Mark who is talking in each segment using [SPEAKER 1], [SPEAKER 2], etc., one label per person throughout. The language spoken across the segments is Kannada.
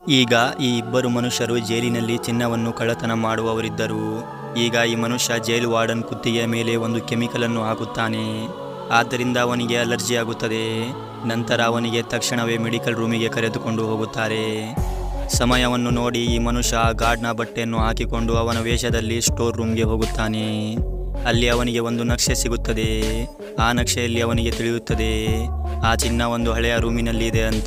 [SPEAKER 1] ಈಗ ಈ ಇಬ್ಬರು ಮನುಷ್ಯರು ಜೈಲಿನಲ್ಲಿ ಚಿನ್ನವನ್ನು ಕಳ್ಳತನ ಮಾಡುವವರಿದ್ದರು ಈಗ ಈ ಮನುಷ್ಯ ಜೈಲು ವಾರ್ಡನ್ ಕುತ್ತಿಗೆಯ ಮೇಲೆ ಒಂದು ಕೆಮಿಕಲನ್ನು ಹಾಕುತ್ತಾನೆ ಆದ್ದರಿಂದ ಅವನಿಗೆ ಅಲರ್ಜಿ ಆಗುತ್ತದೆ ನಂತರ ಅವನಿಗೆ ತಕ್ಷಣವೇ ಮೆಡಿಕಲ್ ರೂಮಿಗೆ ಕರೆದುಕೊಂಡು ಹೋಗುತ್ತಾರೆ ಸಮಯವನ್ನು ನೋಡಿ ಈ ಮನುಷ್ಯ ಗಾರ್ಡ್ನ ಬಟ್ಟೆಯನ್ನು ಹಾಕಿಕೊಂಡು ಅವನ ವೇಷದಲ್ಲಿ ಸ್ಟೋರ್ ರೂಮ್ಗೆ ಹೋಗುತ್ತಾನೆ ಅಲ್ಲಿ ಅವನಿಗೆ ಒಂದು ನಕ್ಷೆ ಸಿಗುತ್ತದೆ ಆ ನಕ್ಷೆಯಲ್ಲಿ ಅವನಿಗೆ ತಿಳಿಯುತ್ತದೆ ಆ ಚಿನ್ನ ಒಂದು ಹಳೆಯ ರೂಮಿನಲ್ಲಿ ಇದೆ ಅಂತ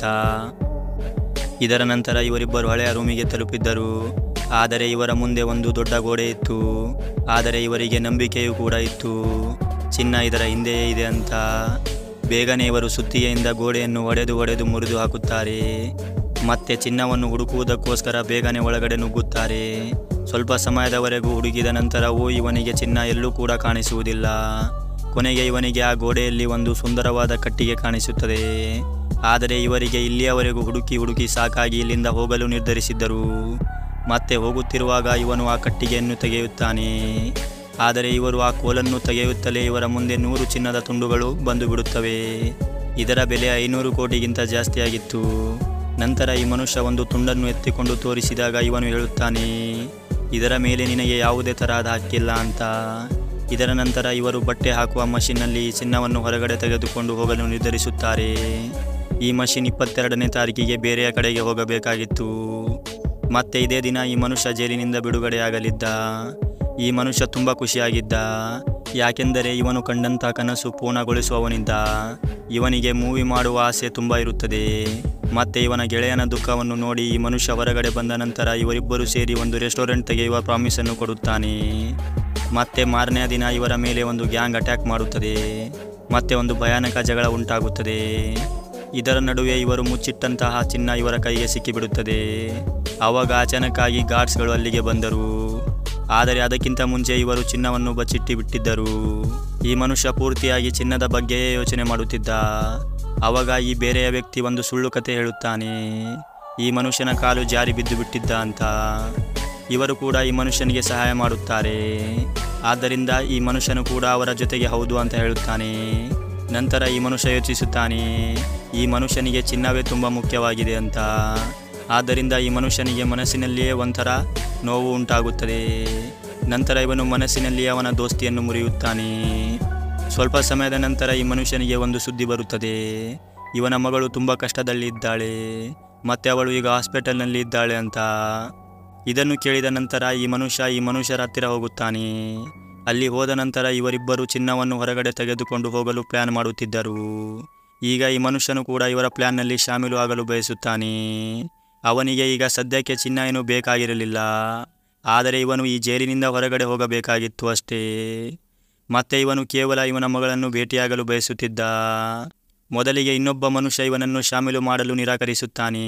[SPEAKER 1] ಇದರ ನಂತರ ಇವರಿಬ್ಬರು ಹಳೆಯ ರೂಮಿಗೆ ತಲುಪಿದ್ದರು ಆದರೆ ಇವರ ಮುಂದೆ ಒಂದು ದೊಡ್ಡ ಗೋಡೆ ಇತ್ತು ಆದರೆ ಇವರಿಗೆ ನಂಬಿಕೆಯೂ ಕೂಡ ಇತ್ತು ಚಿನ್ನ ಇದರ ಹಿಂದೆಯೇ ಇದೆ ಅಂತ ಬೇಗನೆ ಇವರು ಸುತ್ತಿಗೆಯಿಂದ ಗೋಡೆಯನ್ನು ಹೊಡೆದು ಹೊಡೆದು ಮುರಿದು ಹಾಕುತ್ತಾರೆ ಮತ್ತೆ ಚಿನ್ನವನ್ನು ಹುಡುಕುವುದಕ್ಕೋಸ್ಕರ ಬೇಗನೆ ಒಳಗಡೆ ನುಗ್ಗುತ್ತಾರೆ ಸ್ವಲ್ಪ ಸಮಯದವರೆಗೂ ಹುಡುಕಿದ ನಂತರವೂ ಇವನಿಗೆ ಚಿನ್ನ ಎಲ್ಲೂ ಕೂಡ ಕಾಣಿಸುವುದಿಲ್ಲ ಕೊನೆಗೆ ಇವನಿಗೆ ಆ ಗೋಡೆಯಲ್ಲಿ ಒಂದು ಸುಂದರವಾದ ಕಟ್ಟಿಗೆ ಕಾಣಿಸುತ್ತದೆ ಆದರೆ ಇವರಿಗೆ ಇಲ್ಲಿಯವರೆಗೂ ಹುಡುಕಿ ಹುಡುಕಿ ಸಾಕಾಗಿ ಇಲ್ಲಿಂದ ಹೋಗಲು ನಿರ್ಧರಿಸಿದ್ದರು ಮತ್ತೆ ಹೋಗುತ್ತಿರುವಾಗ ಇವನು ಆ ಕಟ್ಟಿಗೆಯನ್ನು ತೆಗೆಯುತ್ತಾನೆ ಆದರೆ ಇವರು ಆ ಕೋಲನ್ನು ತೆಗೆಯುತ್ತಲೇ ಇವರ ಮುಂದೆ ನೂರು ಚಿನ್ನದ ತುಂಡುಗಳು ಬಂದು ಬಿಡುತ್ತವೆ ಇದರ ಬೆಲೆ ಐನೂರು ಕೋಟಿಗಿಂತ ಜಾಸ್ತಿಯಾಗಿತ್ತು ನಂತರ ಈ ಮನುಷ್ಯ ಒಂದು ತುಂಡನ್ನು ಎತ್ತಿಕೊಂಡು ತೋರಿಸಿದಾಗ ಇವನು ಹೇಳುತ್ತಾನೆ ಇದರ ಮೇಲೆ ನಿನಗೆ ಯಾವುದೇ ತರಹದ ಹಕ್ಕಿಲ್ಲ ಅಂತ ಇದರ ನಂತರ ಇವರು ಬಟ್ಟೆ ಹಾಕುವ ಮಷಿನ್ನಲ್ಲಿ ಈ ಚಿನ್ನವನ್ನು ಹೊರಗಡೆ ತೆಗೆದುಕೊಂಡು ಹೋಗಲು ನಿರ್ಧರಿಸುತ್ತಾರೆ ಈ ಮಷಿನ್ ಇಪ್ಪತ್ತೆರಡನೇ ತಾರೀಕಿಗೆ ಬೇರೆಯ ಕಡೆಗೆ ಹೋಗಬೇಕಾಗಿತ್ತು ಮತ್ತೆ ಇದೇ ದಿನ ಈ ಮನುಷ್ಯ ಜೈಲಿನಿಂದ ಬಿಡುಗಡೆಯಾಗಲಿದ್ದ ಈ ಮನುಷ್ಯ ತುಂಬ ಖುಷಿಯಾಗಿದ್ದ ಯಾಕೆಂದರೆ ಇವನು ಕಂಡಂಥ ಕನಸು ಪೂರ್ಣಗೊಳಿಸುವವನಿದ್ದ ಇವನಿಗೆ ಮೂವಿ ಮಾಡುವ ಆಸೆ ತುಂಬ ಇರುತ್ತದೆ ಮತ್ತೆ ಇವನ ಗೆಳೆಯನ ದುಃಖವನ್ನು ನೋಡಿ ಈ ಮನುಷ್ಯ ಹೊರಗಡೆ ಬಂದ ನಂತರ ಇವರಿಬ್ಬರು ಸೇರಿ ಒಂದು ರೆಸ್ಟೋರೆಂಟ್ ತೆಗೆಯುವ ಪ್ರಾಮಿಸನ್ನು ಕೊಡುತ್ತಾನೆ ಮತ್ತೆ ಮಾರನೆಯ ದಿನ ಇವರ ಮೇಲೆ ಒಂದು ಗ್ಯಾಂಗ್ ಅಟ್ಯಾಕ್ ಮಾಡುತ್ತದೆ ಮತ್ತೆ ಒಂದು ಭಯಾನಕ ಜಗಳ ಉಂಟಾಗುತ್ತದೆ ಇದರ ನಡುವೆ ಇವರು ಮುಚ್ಚಿಟ್ಟಂತಹ ಚಿನ್ನ ಇವರ ಕೈಗೆ ಸಿಕ್ಕಿಬಿಡುತ್ತದೆ ಆವಾಗ ಅಚಾನಕ್ಕಾಗಿ ಗಾರ್ಡ್ಸ್ಗಳು ಅಲ್ಲಿಗೆ ಬಂದರು ಆದರೆ ಅದಕ್ಕಿಂತ ಮುಂಚೆ ಇವರು ಚಿನ್ನವನ್ನು ಬಚ್ಚಿಟ್ಟಿ ಬಿಟ್ಟಿದ್ದರು ಈ ಮನುಷ್ಯ ಪೂರ್ತಿಯಾಗಿ ಚಿನ್ನದ ಬಗ್ಗೆಯೇ ಯೋಚನೆ ಮಾಡುತ್ತಿದ್ದ ಆವಾಗ ಈ ಬೇರೆಯ ವ್ಯಕ್ತಿ ಒಂದು ಸುಳ್ಳು ಕತೆ ಹೇಳುತ್ತಾನೆ ಈ ಮನುಷ್ಯನ ಕಾಲು ಜಾರಿ ಬಿದ್ದು ಬಿಟ್ಟಿದ್ದ ಅಂತ ಇವರು ಕೂಡ ಈ ಮನುಷ್ಯನಿಗೆ ಸಹಾಯ ಮಾಡುತ್ತಾರೆ ಆದ್ದರಿಂದ ಈ ಮನುಷ್ಯನು ಕೂಡ ಅವರ ಜೊತೆಗೆ ಹೌದು ಅಂತ ಹೇಳುತ್ತಾನೆ ನಂತರ ಈ ಮನುಷ್ಯ ಯೋಚಿಸುತ್ತಾನೆ ಈ ಮನುಷ್ಯನಿಗೆ ಚಿನ್ನವೇ ತುಂಬ ಮುಖ್ಯವಾಗಿದೆ ಅಂತ ಆದ್ದರಿಂದ ಈ ಮನುಷ್ಯನಿಗೆ ಮನಸ್ಸಿನಲ್ಲಿಯೇ ಒಂಥರ ನೋವು ಉಂಟಾಗುತ್ತದೆ ನಂತರ ಇವನು ಮನಸ್ಸಿನಲ್ಲಿ ಅವನ ದೋಸ್ತಿಯನ್ನು ಮುರಿಯುತ್ತಾನೆ ಸ್ವಲ್ಪ ಸಮಯದ ನಂತರ ಈ ಮನುಷ್ಯನಿಗೆ ಒಂದು ಸುದ್ದಿ ಬರುತ್ತದೆ ಇವನ ಮಗಳು ತುಂಬ ಕಷ್ಟದಲ್ಲಿದ್ದಾಳೆ ಮತ್ತೆ ಅವಳು ಈಗ ಹಾಸ್ಪಿಟಲ್ನಲ್ಲಿ ಇದ್ದಾಳೆ ಅಂತ ಇದನ್ನು ಕೇಳಿದ ನಂತರ ಈ ಮನುಷ್ಯ ಈ ಮನುಷ್ಯರ ಹತ್ತಿರ ಹೋಗುತ್ತಾನೆ ಅಲ್ಲಿ ಹೋದ ನಂತರ ಇವರಿಬ್ಬರು ಚಿನ್ನವನ್ನು ಹೊರಗಡೆ ತೆಗೆದುಕೊಂಡು ಹೋಗಲು ಪ್ಲ್ಯಾನ್ ಮಾಡುತ್ತಿದ್ದರು ಈಗ ಈ ಮನುಷ್ಯನು ಕೂಡ ಇವರ ಪ್ಲ್ಯಾನ್ನಲ್ಲಿ ಶಾಮೀಲು ಆಗಲು ಬಯಸುತ್ತಾನೆ ಅವನಿಗೆ ಈಗ ಸದ್ಯಕ್ಕೆ ಚಿನ್ನ ಏನೂ ಬೇಕಾಗಿರಲಿಲ್ಲ ಆದರೆ ಇವನು ಈ ಜೈಲಿನಿಂದ ಹೊರಗಡೆ ಹೋಗಬೇಕಾಗಿತ್ತು ಅಷ್ಟೇ ಮತ್ತೆ ಇವನು ಕೇವಲ ಇವನ ಮಗಳನ್ನು ಭೇಟಿಯಾಗಲು ಬಯಸುತ್ತಿದ್ದ ಮೊದಲಿಗೆ ಇನ್ನೊಬ್ಬ ಮನುಷ್ಯ ಇವನನ್ನು ಶಾಮೀಲು ಮಾಡಲು ನಿರಾಕರಿಸುತ್ತಾನೆ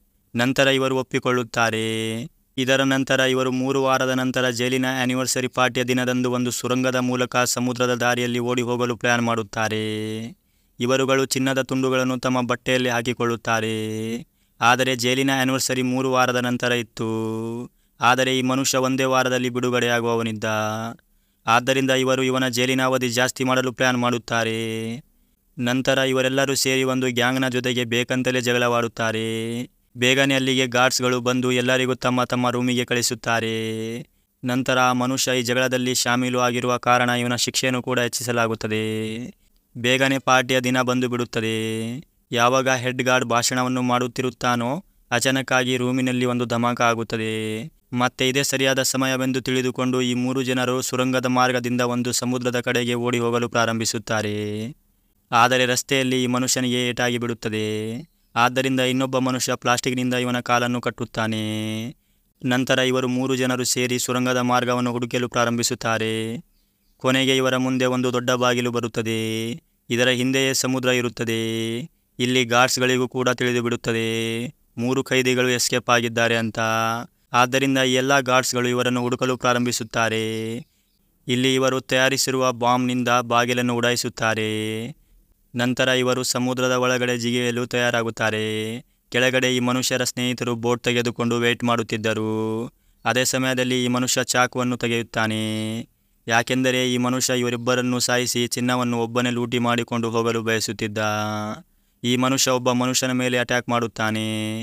[SPEAKER 1] ನಂತರ ಇವರು ಒಪ್ಪಿಕೊಳ್ಳುತ್ತಾರೆ ಇದರ ನಂತರ ಇವರು ಮೂರು ವಾರದ ನಂತರ ಜೈಲಿನ ಆ್ಯನಿವರ್ಸರಿ ಪಾರ್ಟಿಯ ದಿನದಂದು ಒಂದು ಸುರಂಗದ ಮೂಲಕ ಸಮುದ್ರದ ದಾರಿಯಲ್ಲಿ ಓಡಿ ಹೋಗಲು ಪ್ಲ್ಯಾನ್ ಮಾಡುತ್ತಾರೆ ಇವರುಗಳು ಚಿನ್ನದ ತುಂಡುಗಳನ್ನು ತಮ್ಮ ಬಟ್ಟೆಯಲ್ಲಿ ಹಾಕಿಕೊಳ್ಳುತ್ತಾರೆ ಆದರೆ ಜೈಲಿನ ಆ್ಯನಿವರ್ಸರಿ ಮೂರು ವಾರದ ನಂತರ ಇತ್ತು ಆದರೆ ಈ ಮನುಷ್ಯ ಒಂದೇ ವಾರದಲ್ಲಿ ಬಿಡುಗಡೆಯಾಗುವವನಿದ್ದ ಆದ್ದರಿಂದ ಇವರು ಇವನ ಜೈಲಿನ ಅವಧಿ ಜಾಸ್ತಿ ಮಾಡಲು ಪ್ಲ್ಯಾನ್ ಮಾಡುತ್ತಾರೆ ನಂತರ ಇವರೆಲ್ಲರೂ ಸೇರಿ ಒಂದು ಗ್ಯಾಂಗ್ನ ಜೊತೆಗೆ ಬೇಕಂತಲೇ ಜಗಳವಾಡುತ್ತಾರೆ ಬೇಗನೆ ಅಲ್ಲಿಗೆ ಗಾರ್ಡ್ಸ್ಗಳು ಬಂದು ಎಲ್ಲರಿಗೂ ತಮ್ಮ ತಮ್ಮ ರೂಮಿಗೆ ಕಳಿಸುತ್ತಾರೆ ನಂತರ ಆ ಮನುಷ್ಯ ಈ ಜಗಳದಲ್ಲಿ ಶಾಮೀಲು ಆಗಿರುವ ಕಾರಣ ಇವನ ಶಿಕ್ಷೆಯನ್ನು ಕೂಡ ಹೆಚ್ಚಿಸಲಾಗುತ್ತದೆ ಬೇಗನೆ ಪಾರ್ಟಿಯ ದಿನ ಬಂದು ಬಿಡುತ್ತದೆ ಯಾವಾಗ ಹೆಡ್ ಗಾರ್ಡ್ ಭಾಷಣವನ್ನು ಮಾಡುತ್ತಿರುತ್ತಾನೋ ಅಚಾನಕ್ಕಾಗಿ ರೂಮಿನಲ್ಲಿ ಒಂದು ಧಮಾಕ ಆಗುತ್ತದೆ ಮತ್ತೆ ಇದೇ ಸರಿಯಾದ ಸಮಯವೆಂದು ತಿಳಿದುಕೊಂಡು ಈ ಮೂರು ಜನರು ಸುರಂಗದ ಮಾರ್ಗದಿಂದ ಒಂದು ಸಮುದ್ರದ ಕಡೆಗೆ ಓಡಿ ಹೋಗಲು ಪ್ರಾರಂಭಿಸುತ್ತಾರೆ ಆದರೆ ರಸ್ತೆಯಲ್ಲಿ ಈ ಮನುಷ್ಯನಿಗೆ ಏಟಾಗಿ ಬಿಡುತ್ತದೆ ಆದ್ದರಿಂದ ಇನ್ನೊಬ್ಬ ಮನುಷ್ಯ ಪ್ಲಾಸ್ಟಿಕ್ನಿಂದ ಇವನ ಕಾಲನ್ನು ಕಟ್ಟುತ್ತಾನೆ ನಂತರ ಇವರು ಮೂರು ಜನರು ಸೇರಿ ಸುರಂಗದ ಮಾರ್ಗವನ್ನು ಹುಡುಕಲು ಪ್ರಾರಂಭಿಸುತ್ತಾರೆ ಕೊನೆಗೆ ಇವರ ಮುಂದೆ ಒಂದು ದೊಡ್ಡ ಬಾಗಿಲು ಬರುತ್ತದೆ ಇದರ ಹಿಂದೆಯೇ ಸಮುದ್ರ ಇರುತ್ತದೆ ಇಲ್ಲಿ ಗಾರ್ಡ್ಸ್ಗಳಿಗೂ ಕೂಡ ತಿಳಿದು ಬಿಡುತ್ತದೆ ಮೂರು ಖೈದಿಗಳು ಎಸ್ಕೇಪ್ ಆಗಿದ್ದಾರೆ ಅಂತ ಆದ್ದರಿಂದ ಈ ಎಲ್ಲ ಗಾರ್ಡ್ಸ್ಗಳು ಇವರನ್ನು ಹುಡುಕಲು ಪ್ರಾರಂಭಿಸುತ್ತಾರೆ ಇಲ್ಲಿ ಇವರು ತಯಾರಿಸಿರುವ ಬಾಂಬ್ನಿಂದ ಬಾಗಿಲನ್ನು ಉಡಾಯಿಸುತ್ತಾರೆ ನಂತರ ಇವರು ಸಮುದ್ರದ ಒಳಗಡೆ ಜಿಗಿಯಲು ತಯಾರಾಗುತ್ತಾರೆ ಕೆಳಗಡೆ ಈ ಮನುಷ್ಯರ ಸ್ನೇಹಿತರು ಬೋಟ್ ತೆಗೆದುಕೊಂಡು ವೇಟ್ ಮಾಡುತ್ತಿದ್ದರು ಅದೇ ಸಮಯದಲ್ಲಿ ಈ ಮನುಷ್ಯ ಚಾಕುವನ್ನು ತೆಗೆಯುತ್ತಾನೆ ಯಾಕೆಂದರೆ ಈ ಮನುಷ್ಯ ಇವರಿಬ್ಬರನ್ನು ಸಾಯಿಸಿ ಚಿನ್ನವನ್ನು ಒಬ್ಬನೇ ಲೂಟಿ ಮಾಡಿಕೊಂಡು ಹೋಗಲು ಬಯಸುತ್ತಿದ್ದ ಈ ಮನುಷ್ಯ ಒಬ್ಬ ಮನುಷ್ಯನ ಮೇಲೆ ಅಟ್ಯಾಕ್ ಮಾಡುತ್ತಾನೆ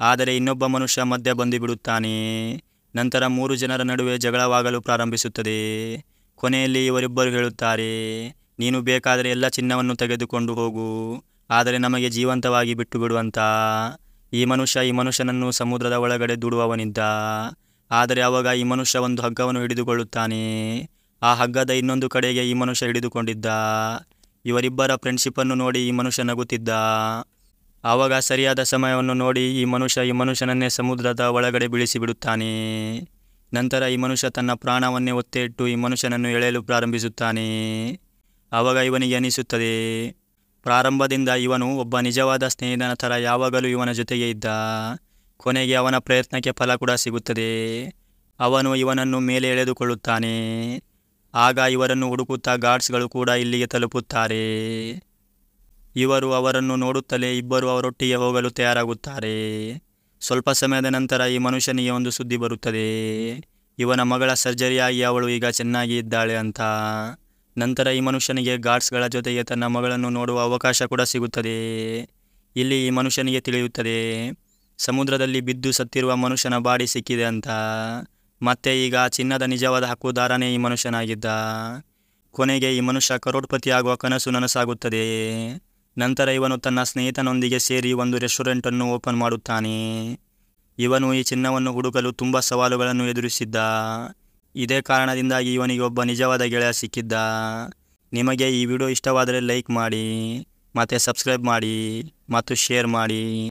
[SPEAKER 1] ಆದರೆ ಇನ್ನೊಬ್ಬ ಮನುಷ್ಯ ಮಧ್ಯೆ ಬಂದು ಬಿಡುತ್ತಾನೆ ನಂತರ ಮೂರು ಜನರ ನಡುವೆ ಜಗಳವಾಗಲು ಪ್ರಾರಂಭಿಸುತ್ತದೆ ಕೊನೆಯಲ್ಲಿ ಇವರಿಬ್ಬರು ಹೇಳುತ್ತಾರೆ ನೀನು ಬೇಕಾದರೆ ಎಲ್ಲ ಚಿನ್ನವನ್ನು ತೆಗೆದುಕೊಂಡು ಹೋಗು ಆದರೆ ನಮಗೆ ಜೀವಂತವಾಗಿ ಬಿಟ್ಟು ಬಿಡುವಂತ ಈ ಮನುಷ್ಯ ಈ ಮನುಷ್ಯನನ್ನು ಸಮುದ್ರದ ಒಳಗಡೆ ದುಡುವವನಿದ್ದ ಆದರೆ ಆವಾಗ ಈ ಮನುಷ್ಯ ಒಂದು ಹಗ್ಗವನ್ನು ಹಿಡಿದುಕೊಳ್ಳುತ್ತಾನೆ ಆ ಹಗ್ಗದ ಇನ್ನೊಂದು ಕಡೆಗೆ ಈ ಮನುಷ್ಯ ಹಿಡಿದುಕೊಂಡಿದ್ದ ಇವರಿಬ್ಬರ ಫ್ರೆಂಡ್ಶಿಪ್ಪನ್ನು ನೋಡಿ ಈ ಮನುಷ್ಯ ನಗುತ್ತಿದ್ದ ಆವಾಗ ಸರಿಯಾದ ಸಮಯವನ್ನು ನೋಡಿ ಈ ಮನುಷ್ಯ ಈ ಮನುಷ್ಯನನ್ನೇ ಸಮುದ್ರದ ಒಳಗಡೆ ಬೀಳಿಸಿ ಬಿಡುತ್ತಾನೆ ನಂತರ ಈ ಮನುಷ್ಯ ತನ್ನ ಪ್ರಾಣವನ್ನೇ ಒತ್ತೆ ಇಟ್ಟು ಈ ಮನುಷ್ಯನನ್ನು ಎಳೆಯಲು ಪ್ರಾರಂಭಿಸುತ್ತಾನೆ ಆವಾಗ ಇವನಿಗೆ ಅನಿಸುತ್ತದೆ ಪ್ರಾರಂಭದಿಂದ ಇವನು ಒಬ್ಬ ನಿಜವಾದ ಸ್ನೇಹಿತನ ಥರ ಯಾವಾಗಲೂ ಇವನ ಜೊತೆಗೆ ಇದ್ದ ಕೊನೆಗೆ ಅವನ ಪ್ರಯತ್ನಕ್ಕೆ ಫಲ ಕೂಡ ಸಿಗುತ್ತದೆ ಅವನು ಇವನನ್ನು ಮೇಲೆ ಎಳೆದುಕೊಳ್ಳುತ್ತಾನೆ ಆಗ ಇವರನ್ನು ಹುಡುಕುತ್ತಾ ಗಾರ್ಡ್ಸ್ಗಳು ಕೂಡ ಇಲ್ಲಿಗೆ ತಲುಪುತ್ತಾರೆ ಇವರು ಅವರನ್ನು ನೋಡುತ್ತಲೇ ಇಬ್ಬರು ಅವರೊಟ್ಟಿಗೆ ಹೋಗಲು ತಯಾರಾಗುತ್ತಾರೆ ಸ್ವಲ್ಪ ಸಮಯದ ನಂತರ ಈ ಮನುಷ್ಯನಿಗೆ ಒಂದು ಸುದ್ದಿ ಬರುತ್ತದೆ ಇವನ ಮಗಳ ಸರ್ಜರಿಯಾಗಿ ಅವಳು ಈಗ ಚೆನ್ನಾಗಿ ಇದ್ದಾಳೆ ಅಂತ ನಂತರ ಈ ಮನುಷ್ಯನಿಗೆ ಗಾರ್ಡ್ಸ್ಗಳ ಜೊತೆಗೆ ತನ್ನ ಮಗಳನ್ನು ನೋಡುವ ಅವಕಾಶ ಕೂಡ ಸಿಗುತ್ತದೆ ಇಲ್ಲಿ ಈ ಮನುಷ್ಯನಿಗೆ ತಿಳಿಯುತ್ತದೆ ಸಮುದ್ರದಲ್ಲಿ ಬಿದ್ದು ಸತ್ತಿರುವ ಮನುಷ್ಯನ ಬಾಡಿ ಸಿಕ್ಕಿದೆ ಅಂತ ಮತ್ತೆ ಈಗ ಚಿನ್ನದ ನಿಜವಾದ ಹಕ್ಕುದಾರನೇ ಈ ಮನುಷ್ಯನಾಗಿದ್ದ ಕೊನೆಗೆ ಈ ಮನುಷ್ಯ ಕರೋಡ್ಪತಿ ಆಗುವ ಕನಸು ನನಸಾಗುತ್ತದೆ ನಂತರ ಇವನು ತನ್ನ ಸ್ನೇಹಿತನೊಂದಿಗೆ ಸೇರಿ ಒಂದು ರೆಸ್ಟೋರೆಂಟನ್ನು ಓಪನ್ ಮಾಡುತ್ತಾನೆ ಇವನು ಈ ಚಿನ್ನವನ್ನು ಹುಡುಕಲು ತುಂಬ ಸವಾಲುಗಳನ್ನು ಎದುರಿಸಿದ್ದ ಇದೇ ಕಾರಣದಿಂದಾಗಿ ಇವನಿಗೆ ಒಬ್ಬ ನಿಜವಾದ ಗೆಳೆಯ ಸಿಕ್ಕಿದ್ದ ನಿಮಗೆ ಈ ವಿಡಿಯೋ ಇಷ್ಟವಾದರೆ ಲೈಕ್ ಮಾಡಿ ಮತ್ತು ಸಬ್ಸ್ಕ್ರೈಬ್ ಮಾಡಿ ಮತ್ತು ಶೇರ್ ಮಾಡಿ